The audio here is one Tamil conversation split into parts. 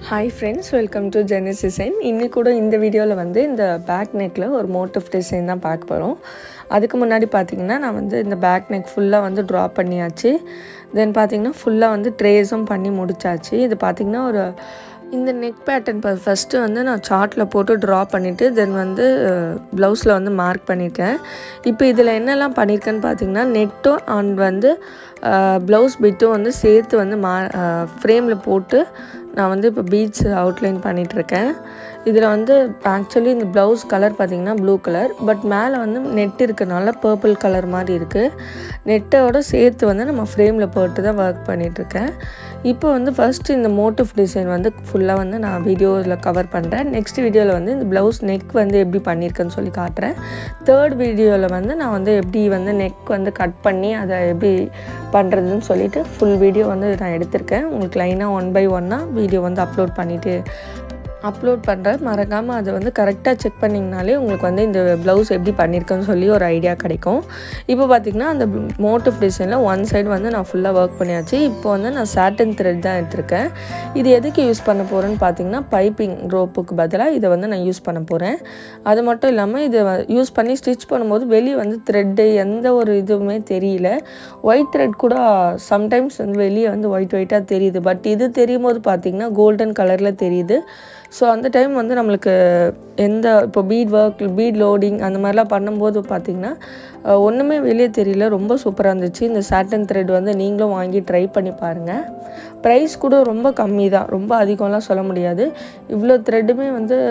ஹாய் ஃப்ரெண்ட்ஸ் வெல்கம் டு ஜெனிஸ் டிசைன் இன்னைக்கு கூட இந்த வீடியோவில் வந்து இந்த பேக் நெக்கில் ஒரு மோட்டிவ் டிசைன் தான் பார்க்க போகிறோம் அதுக்கு முன்னாடி பார்த்தீங்கன்னா நான் வந்து இந்த பேக் நெக் ஃபுல்லாக வந்து ட்ரா பண்ணியாச்சு தென் பார்த்தீங்கன்னா ஃபுல்லாக வந்து ட்ரேஸும் பண்ணி முடிச்சாச்சு இது பார்த்தீங்கன்னா ஒரு இந்த நெக் பேட்டர்ன் ஃபஸ்ட்டு வந்து நான் சார்ட்டில் போட்டு ட்ரா பண்ணிவிட்டு தென் வந்து ப்ளவுஸில் வந்து மார்க் பண்ணியிருக்கேன் இப்போ இதில் என்னெல்லாம் பண்ணியிருக்கேன்னு பார்த்தீங்கன்னா நெட்டும் அண்ட் வந்து ப்ளவுஸ் பிட்டும் வந்து சேர்த்து வந்து மா ஃப்ரேமில் போட்டு நான் வந்து இப்போ பீட்ஸ் அவுட்லைன் பண்ணிகிட்ருக்கேன் இதில் வந்து ஆக்சுவலி இந்த ப்ளவுஸ் கலர் பார்த்திங்கன்னா ப்ளூ கலர் பட் மேலே வந்து நெட் இருக்கிறனால பர்பிள் கலர் மாதிரி இருக்குது நெட்டோட சேர்த்து வந்து நம்ம ஃப்ரேமில் போட்டு தான் ஒர்க் பண்ணிகிட்ருக்கேன் இப்போ வந்து ஃபஸ்ட்டு இந்த மோட்டிவ் டிசைன் வந்து ஃபுல்லாக வந்து நான் வீடியோவில் கவர் பண்ணுறேன் நெக்ஸ்ட் வீடியோவில் வந்து இந்த ப்ளவுஸ் நெக் வந்து எப்படி பண்ணியிருக்கேன்னு சொல்லி காட்டுறேன் தேர்ட் வீடியோவில் வந்து நான் வந்து எப்படி வந்து நெக் வந்து கட் பண்ணி அதை எப்படி பண்ணுறதுன்னு சொல்லிட்டு ஃபுல் வீடியோ வந்து நான் எடுத்திருக்கேன் உங்களுக்கு லைனாக ஒன் பை ஒன்னாக வீடியோ வந்து அப்லோட் பண்ணிவிட்டு அப்லோட் பண்ணுறேன் மறக்காமல் அதை வந்து கரெக்டாக செக் பண்ணிங்கனாலே உங்களுக்கு வந்து இந்த ப்ளவுஸ் எப்படி பண்ணியிருக்கேன்னு சொல்லி ஒரு ஐடியா கிடைக்கும் இப்போ பார்த்திங்கன்னா அந்த மோட்டிவ் டிசைனில் ஒன் சைடு வந்து நான் ஃபுல்லாக ஒர்க் பண்ணியாச்சு இப்போ வந்து நான் சாட்டன் த்ரெட் தான் எடுத்திருக்கேன் இது எதுக்கு யூஸ் பண்ண போகிறேன்னு பார்த்தீங்கன்னா பைப்பிங் ரோப்புக்கு பதிலாக இதை வந்து நான் யூஸ் பண்ண போகிறேன் அது மட்டும் இல்லாமல் இதை யூஸ் பண்ணி ஸ்டிச் பண்ணும்போது வெளியே வந்து த்ரெட்டு எந்த ஒரு இதுவுமே தெரியல ஒயிட் த்ரெட் கூட சம்டைம்ஸ் வந்து வெளியே வந்து ஒயிட் ஒயிட்டாக தெரியுது பட் இது தெரியும் போது பார்த்திங்கன்னா கோல்டன் கலரில் தெரியுது ஸோ அந்த டைம் வந்து நம்மளுக்கு எந்த இப்போ பீட் ஒர்க் பீட் லோடிங் அந்த மாதிரிலாம் பண்ணும்போது பார்த்திங்கன்னா ஒன்றுமே வெளியே தெரியல ரொம்ப சூப்பராக இருந்துச்சு இந்த சாட்டன் த்ரெட் வந்து நீங்களும் வாங்கி ட்ரை பண்ணி பாருங்கள் ப்ரைஸ் கூட ரொம்ப கம்மி தான் ரொம்ப அதிகம்லாம் சொல்ல முடியாது இவ்வளோ த்ரெட்டுமே வந்து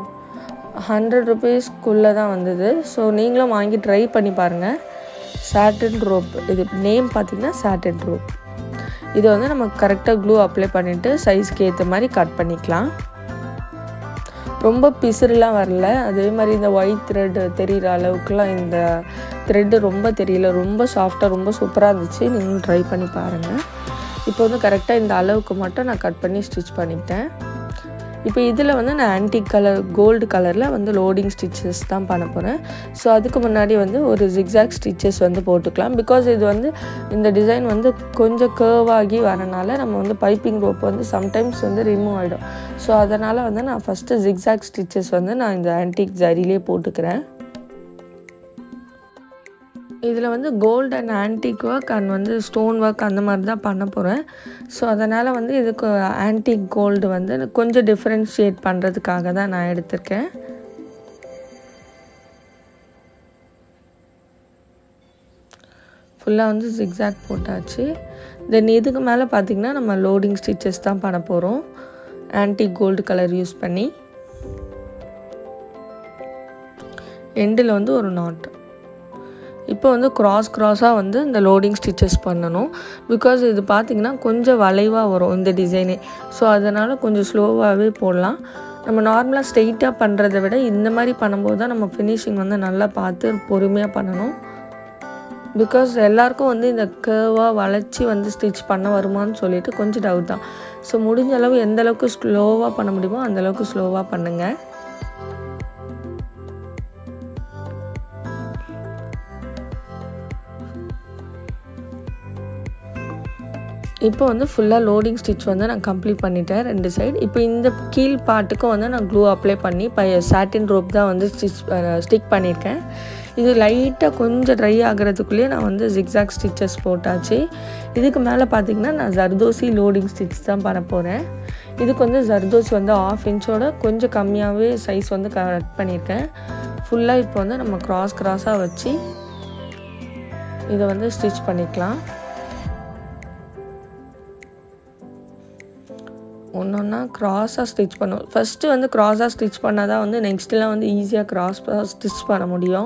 ஹண்ட்ரட் ருபீஸ்க்குள்ளே தான் வந்தது ஸோ நீங்களும் வாங்கி ட்ரை பண்ணி பாருங்கள் சாட்டன் ரோப் இது நேம் பார்த்திங்கன்னா சாட்டன் ரோப் இதை வந்து நம்ம கரெக்டாக க்ளூ அப்ளை பண்ணிவிட்டு சைஸ்க்கு ஏற்ற மாதிரி கட் பண்ணிக்கலாம் ரொம்ப பிசுறுலாம் வரல அதே மாதிரி இந்த ஒயிட் த்ரெட் தெரிகிற அளவுக்குலாம் இந்த த்ரெட்டு ரொம்ப தெரியல ரொம்ப சாஃப்டாக ரொம்ப சூப்பராக இருந்துச்சு நீங்களும் ட்ரை பண்ணி பாருங்கள் இப்போ வந்து கரெக்டாக இந்த அளவுக்கு மட்டும் நான் கட் பண்ணி ஸ்டிச் பண்ணிட்டேன் இப்போ இதில் வந்து நான் ஆன்டிக் கலர் கோல்டு கலரில் வந்து லோடிங் ஸ்டிச்சஸ் தான் பண்ண போகிறேன் ஸோ அதுக்கு முன்னாடி வந்து ஒரு ஜிக்ஸாக் ஸ்டிச்சஸ் வந்து போட்டுக்கலாம் பிகாஸ் இது வந்து இந்த டிசைன் வந்து கொஞ்சம் கேர்வ் ஆகி வரனால நம்ம வந்து பைப்பிங் ரோப் வந்து சம்டைம்ஸ் வந்து ரிமூவ் ஆகிடும் ஸோ அதனால் வந்து நான் ஃபஸ்ட்டு ஜிக்ஸாக் ஸ்டிச்சஸ் வந்து நான் இந்த ஆன்டிக் ஜரிலே போட்டுக்கிறேன் இதில் வந்து gold and antique work and வந்து ஸ்டோன் ஒர்க் அந்த மாதிரி தான் பண்ண போகிறேன் ஸோ அதனால் வந்து இதுக்கு ஆன்டிக் கோல்டு வந்து கொஞ்சம் டிஃப்ரென்ஷியேட் பண்ணுறதுக்காக தான் நான் எடுத்திருக்கேன் ஃபுல்லாக வந்து ஜிக்ஸாக் போட்டாச்சு தென் இதுக்கு மேலே பார்த்திங்கன்னா நம்ம லோடிங் ஸ்டிச்சஸ் தான் பண்ண போகிறோம் ஆன்டிக் கோல்டு கலர் யூஸ் பண்ணி எண்டில் வந்து ஒரு நாட் இப்போ வந்து க்ராஸ் க்ராஸாக வந்து இந்த லோடிங் ஸ்டிச்சஸ் பண்ணணும் பிகாஸ் இது பார்த்திங்கன்னா கொஞ்சம் வளைவாக வரும் இந்த டிசைனே ஸோ அதனால் கொஞ்சம் ஸ்லோவாகவே போடலாம் நம்ம நார்மலாக ஸ்ட்ரெயிட்டாக பண்ணுறதை விட இந்த மாதிரி பண்ணும்போது தான் நம்ம ஃபினிஷிங் வந்து நல்லா பார்த்து பொறுமையாக பண்ணணும் பிகாஸ் எல்லாருக்கும் வந்து இந்த கேர்வாக வளைச்சி வந்து ஸ்டிச் பண்ண வருமானு சொல்லிட்டு கொஞ்சம் டவுட் தான் ஸோ முடிஞ்ச அளவு எந்த அளவுக்கு ஸ்லோவாக பண்ண முடியுமோ அந்தளவுக்கு ஸ்லோவாக பண்ணுங்கள் இப்போ வந்து ஃபுல்லாக லோடிங் ஸ்டிச் வந்து நான் கம்ப்ளீட் பண்ணிட்டேன் ரெண்டு சைடு இப்போ இந்த கீழ் பாட்டுக்கும் வந்து நான் க்ளூ அப்ளை பண்ணி இப்போ சாட்டின் ரோப் தான் வந்து ஸ்டிச் ஸ்டிக் பண்ணியிருக்கேன் இது லைட்டாக கொஞ்சம் ட்ரை ஆகிறதுக்குள்ளேயே நான் வந்து ஜிக்ஸாக் ஸ்டிச்சஸ் போட்டாச்சு இதுக்கு மேலே பார்த்திங்கன்னா நான் ஜர்தோசி லோடிங் ஸ்டிச் தான் பண்ண போகிறேன் இதுக்கு வந்து ஜர்தோசி வந்து ஆஃப் இன்ச்சோட கொஞ்சம் கம்மியாகவே சைஸ் வந்து கட் பண்ணியிருக்கேன் ஃபுல்லாக இப்போ வந்து நம்ம க்ராஸ் க்ராஸாக வச்சு இதை வந்து ஸ்டிச் பண்ணிக்கலாம் ஒன்று ஒன்றா க்ராஸாக ஸ்டிச் பண்ணும் ஃபஸ்ட்டு வந்து க்ராஸாக ஸ்டிச் பண்ணால் தான் வந்து நெக்ஸ்ட்லாம் வந்து ஈஸியாக க்ராஸ் ஸ்டிச் பண்ண முடியும்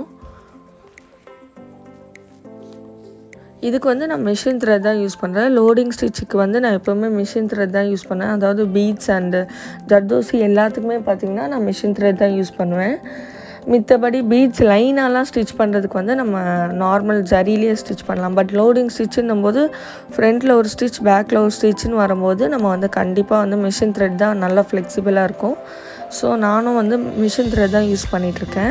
இதுக்கு வந்து நான் மிஷின் த்ரெட் தான் யூஸ் பண்ணுறேன் லோடிங் ஸ்டிச்சுக்கு வந்து நான் எப்போவுமே மிஷின் த்ரெட் தான் யூஸ் பண்ணேன் அதாவது பீட்ஸ் அண்டு ஜர்தோசி எல்லாத்துக்குமே பார்த்திங்கன்னா நான் மிஷின் த்ரெட் தான் யூஸ் பண்ணுவேன் மித்தபடி பீட்ஸ் லைனாலாம் ஸ்டிச் பண்ணுறதுக்கு வந்து நம்ம நார்மல் ஜரிலேயே ஸ்டிச் பண்ணலாம் பட் லோடிங் ஸ்டிச்சுன்னும் போது ஃப்ரண்ட்டில் ஒரு ஸ்டிச் பேக்கில் ஒரு ஸ்டிச்சுன்னு வரும்போது நம்ம வந்து கண்டிப்பாக வந்து மிஷின் த்ரெட் தான் நல்லா ஃப்ளெக்சிபிளாக இருக்கும் ஸோ நானும் வந்து மிஷின் த்ரெட் தான் யூஸ் பண்ணிகிட்ருக்கேன்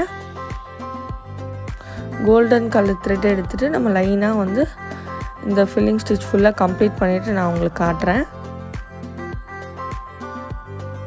கோல்டன் கலர் த்ரெட் எடுத்துகிட்டு நம்ம லைனாக வந்து இந்த ஃபில்லிங் ஸ்டிச் ஃபுல்லாக கம்ப்ளீட் பண்ணிவிட்டு நான் உங்களுக்கு காட்டுறேன்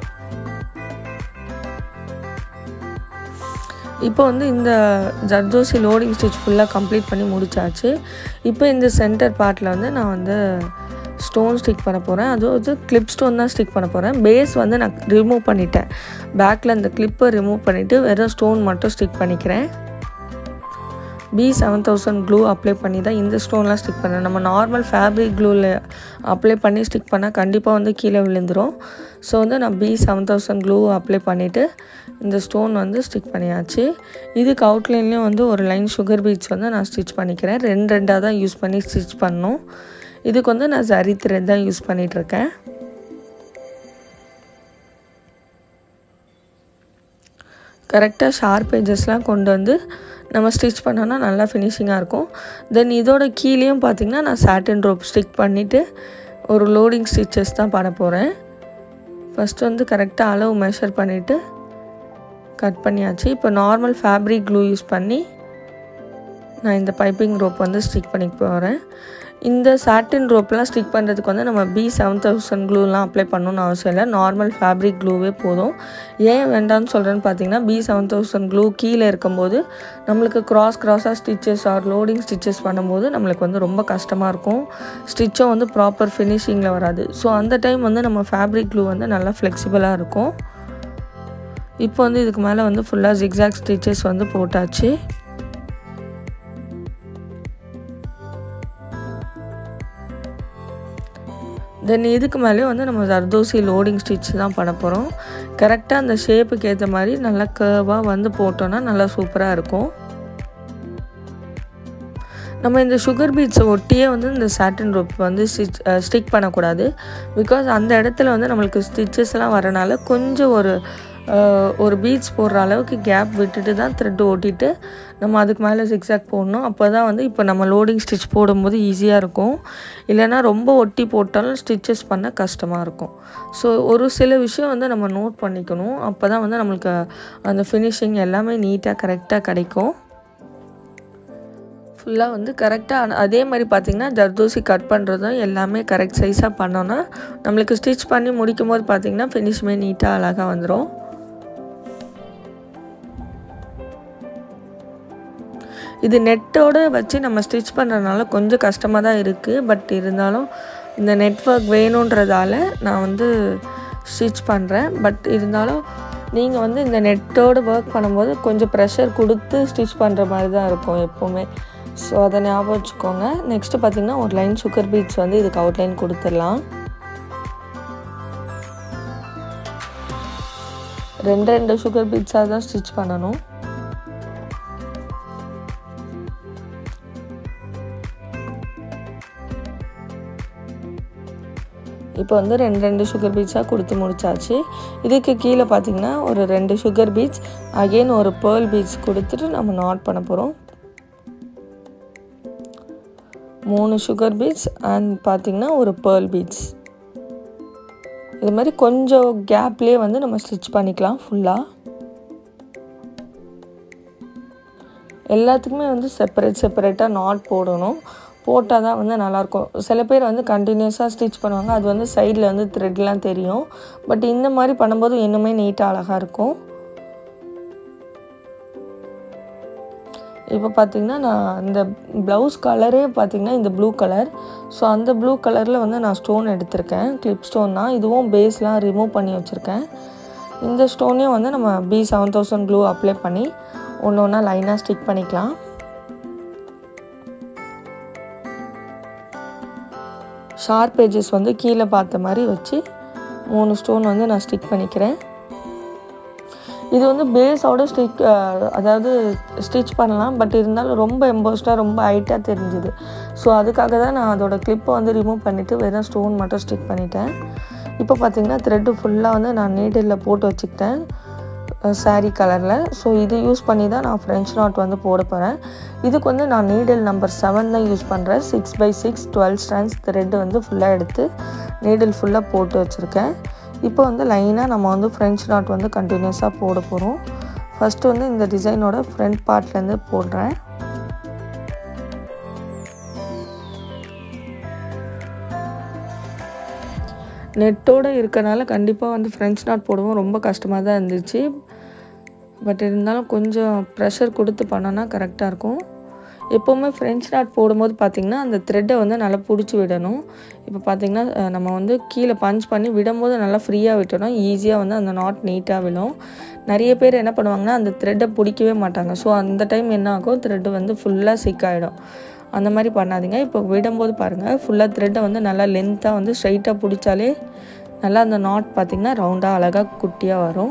இப்போ வந்து இந்த ஜர்தோசி லோடிங் ஸ்டிச் ஃபுல்லாக கம்ப்ளீட் பண்ணி முடிச்சாச்சு இப்போ இந்த சென்டர் பார்ட்டில் வந்து நான் வந்து ஸ்டோன் ஸ்டிக் பண்ண போகிறேன் அதுவும் வந்து கிளிப் ஸ்டோன் தான் ஸ்டிக் பண்ண போகிறேன் பேஸ் வந்து நான் ரிமூவ் பண்ணிட்டேன் பேக்கில் இந்த கிளிப்பை ரிமூவ் பண்ணிவிட்டு வெறும் ஸ்டோன் மட்டும் ஸ்டிக் பண்ணிக்கிறேன் B seven thousand glue apply பண்ணி தான் இந்த ஸ்டோன்லாம் ஸ்டிக் பண்ணேன் நம்ம நார்மல் ஃபேப்ரிக் க்ளூவில் அப்ளை பண்ணி ஸ்டிக் பண்ணால் கண்டிப்பாக வந்து கீழே விழுந்துடும் ஸோ வந்து நான் B seven thousand glue apply பண்ணிவிட்டு இந்த ஸ்டோன் வந்து ஸ்டிக் பண்ணியாச்சு இதுக்கு அவுட்லைன்லேயும் வந்து ஒரு லைன் சுகர் பீட்ஸ் வந்து நான் ஸ்டிச் பண்ணிக்கிறேன் ரெண்டு ரெண்டாக தான் யூஸ் பண்ணி ஸ்டிச் பண்ணணும் இதுக்கு வந்து நான் ஜரி த்ரெட் தான் யூஸ் பண்ணிகிட்ருக்கேன் கரெக்டாக ஷார்ப் எஜஸ்லாம் கொண்டு வந்து நம்ம ஸ்டிச் பண்ணோன்னா நல்லா ஃபினிஷிங்காக இருக்கும் தென் இதோட கீழேயும் பார்த்திங்கன்னா நான் சாட்டின் ரோப் ஸ்டிக் பண்ணிவிட்டு ஒரு லோடிங் ஸ்டிச்சஸ் தான் பண்ண போகிறேன் ஃபஸ்ட்டு வந்து கரெக்டாக அளவு மெஷர் பண்ணிவிட்டு கட் பண்ணியாச்சு இப்போ நார்மல் ஃபேப்ரிக் க்ளூ யூஸ் பண்ணி நான் இந்த பைப்பிங் ரோப் வந்து ஸ்டிக் பண்ணி போகிறேன் இந்த சாட்டின் ரோப்லாம் ஸ்டிக் பண்ணுறதுக்கு வந்து நம்ம பி செவன் தௌசண்ட் க்ளூலாம் அப்ளை பண்ணணும்னு அவசியம் இல்லை நார்மல் ஃபேப்ரிக் க்ளூவே போதும் ஏன் வேண்டாம்னு சொல்கிறேன்னு பார்த்தீங்கன்னா பி செவன் தௌசண்ட் க்ளூ கீழே இருக்கும்போது நம்மளுக்கு கிராஸ் கிராஸாக ஸ்டிச்சஸ் ஆர் லோடிங் ஸ்டிச்சஸ் பண்ணும்போது நம்மளுக்கு வந்து ரொம்ப கஷ்டமாக இருக்கும் ஸ்டிச்சும் வந்து ப்ராப்பர் ஃபினிஷிங்கில் வராது ஸோ அந்த டைம் வந்து நம்ம ஃபேப்ரிக் க்ளூ வந்து நல்லா ஃப்ளெக்சிபிளாக இருக்கும் இப்போ வந்து இதுக்கு மேலே வந்து ஃபுல்லாக ஜிக்ஸாக் ஸ்டிச்சஸ் வந்து போட்டாச்சு தென் இதுக்கு மேலே வந்து நம்ம ஜர்தோசி லோடிங் ஸ்டிச் தான் பண்ண போகிறோம் கரெக்டாக அந்த ஷேப்புக்கு ஏற்ற மாதிரி நல்லா கேர்வாக வந்து போட்டோன்னா நல்லா சூப்பராக இருக்கும் நம்ம இந்த சுகர் பீட்ஸை ஒட்டியே வந்து இந்த சாட்டின் ரோப் வந்து ஸ்டிச் ஸ்டிக் பண்ணக்கூடாது பிகாஸ் அந்த இடத்துல வந்து நம்மளுக்கு ஸ்டிச்சஸ்லாம் வரனால கொஞ்சம் ஒரு ஒரு பீட்ஸ் போடுற அளவுக்கு கேப் விட்டுட்டு தான் த்ரெட்டு ஓட்டிட்டு நம்ம அதுக்கு மேலே சிக்ஸாக் போடணும் அப்போ தான் வந்து இப்போ நம்ம லோடிங் ஸ்டிச் போடும்போது ஈஸியாக இருக்கும் இல்லைனா ரொம்ப ஒட்டி போட்டாலும் ஸ்டிச்சஸ் பண்ண கஷ்டமாக இருக்கும் ஸோ ஒரு சில விஷயம் வந்து நம்ம நோட் பண்ணிக்கணும் அப்போ தான் வந்து நம்மளுக்கு அந்த ஃபினிஷிங் எல்லாமே நீட்டாக கரெக்டாக கிடைக்கும் ஃபுல்லாக வந்து கரெக்டாக அதே மாதிரி பார்த்திங்கன்னா ஜர்தோசி கட் பண்ணுறதும் எல்லாமே கரெக்ட் சைஸாக பண்ணோன்னா நம்மளுக்கு ஸ்டிச் பண்ணி முடிக்கும் போது பார்த்திங்கன்னா ஃபினிஷுமே நீட்டாக அழகாக வந்துடும் இது நெட்டோடு வச்சு நம்ம ஸ்டிச் பண்ணுறதுனால கொஞ்சம் கஷ்டமாக தான் இருக்குது பட் இருந்தாலும் இந்த நெட்ஒர்க் வேணுன்றதால நான் வந்து ஸ்டிச் பண்ணுறேன் பட் இருந்தாலும் நீங்கள் வந்து இந்த நெட்டோடு ஒர்க் பண்ணும்போது கொஞ்சம் ப்ரெஷர் கொடுத்து ஸ்டிச் பண்ணுற மாதிரி தான் இருக்கும் எப்போவுமே ஸோ அதை ஞாபகம் வச்சுக்கோங்க நெக்ஸ்ட்டு பார்த்திங்கன்னா ஒரு லைன் சுகர் பீட்ஸ் வந்து இதுக்கு அவுட்லைன் கொடுத்துடலாம் ரெண்டு ரெண்டு சுகர் பீட்ஸாக தான் ஸ்டிச் பண்ணணும் இப்போ வந்து ரெண்டு ரெண்டு சுகர் பீட்ஸாக கொடுத்து முடிச்சாச்சு இதுக்கு கீழே பார்த்திங்கன்னா ஒரு ரெண்டு சுகர் பீட்ஸ் அகெயின் ஒரு பேர்ல் பீட்ஸ் கொடுத்துட்டு நம்ம நாட் பண்ண போகிறோம் மூணு சுகர் பீட்ஸ் அண்ட் பார்த்திங்கன்னா ஒரு பேர்ல் பீட்ஸ் இது மாதிரி கொஞ்சம் கேப்லேயே வந்து நம்ம ஸ்டிச் பண்ணிக்கலாம் ஃபுல்லாக எல்லாத்துக்குமே வந்து செப்பரேட் செப்பரேட்டாக நாட் போடணும் போட்டால் தான் வந்து நல்லாயிருக்கும் சில பேர் வந்து கண்டினியூஸாக ஸ்டிச் பண்ணுவாங்க அது வந்து சைடில் வந்து த்ரெட்லாம் தெரியும் பட் இந்த மாதிரி பண்ணும்போது இன்னுமே நீட்டாக அழகாக இருக்கும் இப்போ பார்த்திங்கன்னா நான் இந்த ப்ளவுஸ் கலரே பார்த்திங்கன்னா இந்த ப்ளூ கலர் ஸோ அந்த ப்ளூ கலரில் வந்து நான் ஸ்டோன் எடுத்திருக்கேன் கிளிப் ஸ்டோன் தான் இதுவும் பேஸ்லாம் ரிமூவ் பண்ணி வச்சுருக்கேன் இந்த ஸ்டோனையும் வந்து நம்ம B seven thousand glue apply பண்ணி ஒன்று ஒன்றா லைனாக ஸ்டிக் பண்ணிக்கலாம் ஷார்ப் எஜஸ் வந்து கீழே பார்த்த மாதிரி வச்சு மூணு ஸ்டோன் வந்து நான் ஸ்டிக் பண்ணிக்கிறேன் இது வந்து பேஸோட ஸ்டிக் அதாவது ஸ்டிச் பண்ணலாம் பட் இருந்தாலும் ரொம்ப எம்போஸ்டாக ரொம்ப ஹைட்டாக தெரிஞ்சுது ஸோ அதுக்காக தான் நான் அதோட கிளிப்பை வந்து ரிமூவ் பண்ணிவிட்டு வெறும் ஸ்டோன் மட்டும் ஸ்டிக் பண்ணிட்டேன் இப்போ பார்த்திங்கன்னா த்ரெட்டு ஃபுல்லாக வந்து நான் நீடில் போட்டு வச்சுக்கிட்டேன் சாரீ கலரில் ஸோ இது யூஸ் பண்ணி தான் நான் ஃப்ரெஞ்ச் நாட் வந்து போட போகிறேன் இதுக்கு வந்து நான் நீடில் நம்பர் செவன் தான் யூஸ் பண்ணுறேன் six by six twelve strands thread வந்து ஃபுல்லாக எடுத்து நீடில் ஃபுல்லாக போட்டு வச்சுருக்கேன் இப்போ வந்து லைனாக நம்ம வந்து ஃப்ரெஞ்ச் நாட் வந்து கண்டினியூஸாக போட போகிறோம் ஃபஸ்ட்டு வந்து இந்த டிசைனோட ஃப்ரண்ட் பார்ட்லேருந்து போடுறேன் நெட்டோடு இருக்கனால கண்டிப்பாக வந்து ஃப்ரெஞ்ச் நாட் போடவும் ரொம்ப கஷ்டமாக தான் இருந்துச்சு பட் இருந்தாலும் கொஞ்சம் ப்ரெஷர் கொடுத்து பண்ணோன்னா கரெக்டாக இருக்கும் எப்போவுமே ஃப்ரெஞ்ச் நாட் போடும்போது பார்த்திங்கன்னா அந்த த்ரெட்டை வந்து நல்லா பிடிச்சி விடணும் இப்போ பார்த்திங்கன்னா அஹ், நம்ம வந்து கீழே பஞ்ச் பண்ணி விடும்போது நல்லா ஃப்ரீயாக விட்டணும் ஈஸியாக வந்து அந்த நாட் நீட்டாக விழும் நிறைய பேர் என்ன பண்ணுவாங்கன்னா அந்த த்ரெட்டை பிடிக்கவே மாட்டாங்க ஸோ அந்த டைம் என்ன ஆகும் த்ரெட்டு வந்து ஃபுல்லாக சிக் ஆகிடும் அந்த மாதிரி பண்ணாதீங்க இப்போ விடும்போது பாருங்கள் ஃபுல்லாக த்ரெட்டை வந்து நல்லா லென்த்தாக வந்து ஸ்ட்ரைட்டாக பிடிச்சாலே நல்லா அந்த நாட் பார்த்திங்கன்னா ரவுண்டாக அழகாக குட்டியாக வரும்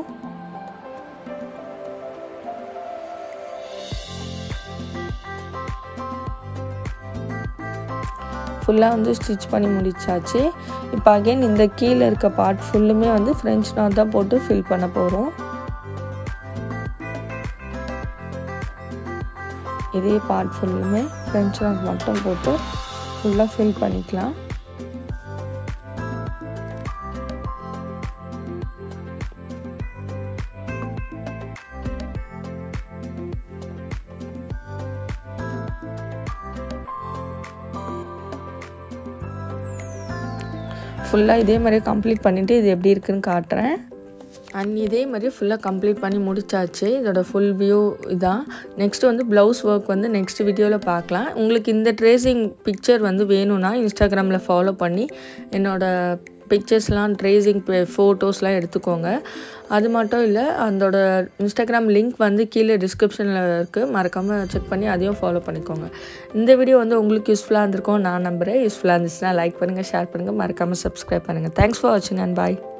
ஃபுல்லாக வந்து ஸ்டிச் பண்ணி முடிச்சாச்சு இப்போ அகைன் இந்த கீழே இருக்க பார்ட் ஃபுல்லுமே வந்து ஃப்ரெஞ்ச் நாட் தான் போட்டு ஃபில் பண்ண போகிறோம் இதே பார்ட் ஃபுல்லுமே ஃப்ரெஞ்ச் நாட் மட்டும் போட்டு ஃபுல்லாக ஃபில் பண்ணிக்கலாம் ஃபுல்லாக இதே மாதிரி கம்ப்ளீட் பண்ணிவிட்டு இது எப்படி இருக்குன்னு காட்டுறேன் அண்ட் இதே மாதிரி ஃபுல்லாக கம்ப்ளீட் பண்ணி முடிச்சாச்சு இதோட ஃபுல் வியூ இதான் நெக்ஸ்ட் வந்து ப்ளவுஸ் ஒர்க் வந்து நெக்ஸ்ட் வீடியோவில் பார்க்கலாம் உங்களுக்கு இந்த ட்ரேசிங் பிக்சர் வந்து வேணும்னா இன்ஸ்டாகிராமில் ஃபாலோ பண்ணி என்னோடய பிக்சர்ஸ்லாம் ட்ரேசிங் ஃபோட்டோஸ்லாம் எடுத்துக்கோங்க அது மட்டும் இல்லை அதோட இன்ஸ்டாகிராம் லிங்க் வந்து கீழே டிஸ்கிரிப்ஷனில் இருக்குது மறக்காமல் செக் பண்ணி அதையும் ஃபாலோ பண்ணிக்கோங்க இந்த வீடியோ வந்து உங்களுக்கு யூஸ்ஃபுல்லாக இருந்திருக்கும் நான் நம்புகிறேன் யூஸ்ஃபுல்லாக இருந்துச்சுன்னா லைக் பண்ணுங்கள் ஷேர் பண்ணுங்கள் மறக்காமல் சப்ஸ்கிரைப் பண்ணுங்கள் தேங்க்ஸ் ஃபார் வாட்சிங் அண்ட் பாய்